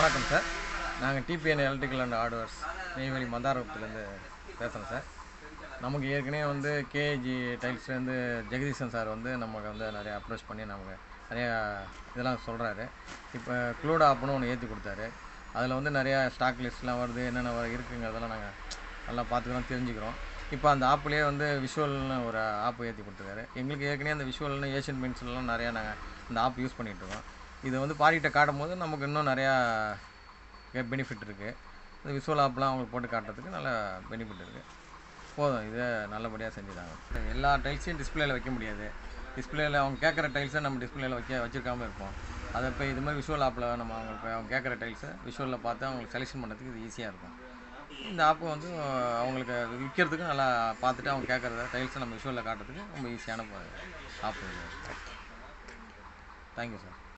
வணக்கம் சார் நாங்கள் TBN electrical and hardwares Neyveli மந்தாரத்துலேருந்து பேசுகிறோம் சார் நமக்கு ஏற்கனவே வந்து கேஜி டைல்ஸ்லேருந்து ஜெகதீசன் சார் வந்து நமக்கு வந்து நிறைய அப்ரோச் பண்ணி நமக்கு நிறையா இதெல்லாம் சொல்கிறாரு இப்போ க்ளூட் ஆப்னு ஒன்று ஏற்றி கொடுத்தாரு அதில் வந்து நிறையா ஸ்டாக் லிஸ்ட்லாம் வருது என்னென்ன வர இருக்குங்கிறதெல்லாம் நாங்கள் நல்லா பார்த்துக்கிறோம் தெரிஞ்சுக்கிறோம் இப்போ அந்த ஆப்லேயே வந்து விஷுவல்னு ஒரு ஆப் ஏற்றி கொடுத்துருக்காரு எங்களுக்கு ஏற்கனவே அந்த விஷுவல்னு ஏஷியன் பெயிண்ட்ஸ்லாம் நிறையா நாங்கள் இந்த ஆப் யூஸ் பண்ணிகிட்ருக்கோம் இதை வந்து பாடிகிட்ட காட்டும் போது நமக்கு இன்னும் நிறையா பெனிஃபிட் இருக்குது இந்த விஷுவல் ஆப்லாம் அவங்களுக்கு போட்டு காட்டுறதுக்கு நல்ல பெனிஃபிட் இருக்குது போதும் இதை நல்லபடியாக செஞ்சுதாங்க எல்லா டைல்ஸையும் டிஸ்பிளேல வைக்க முடியாது டிஸ்பிளேல அவங்க கேட்குற டைல்ஸை நம்ம டிஸ்பிளேல வைக்க வச்சிருக்காம இருப்போம் அதை இப்போ இது மாதிரி விஷுவல் ஆப்பில் நம்ம அவங்களுக்கு அவங்க கேட்குற டைல்ஸை விஷுவலில் பார்த்து அவங்களுக்கு செலெக்ஷன் பண்ணுறதுக்கு இது ஈஸியாக இருக்கும் இந்த ஆப்பு வந்து அவங்களுக்கு விற்கிறதுக்கு நல்லா பார்த்துட்டு அவங்க கேட்குறத டைல்ஸை நம்ம விஷுவலில் காட்டுறதுக்கு ரொம்ப ஈஸியான ஆப்பு இது தேங்க்யூ சார்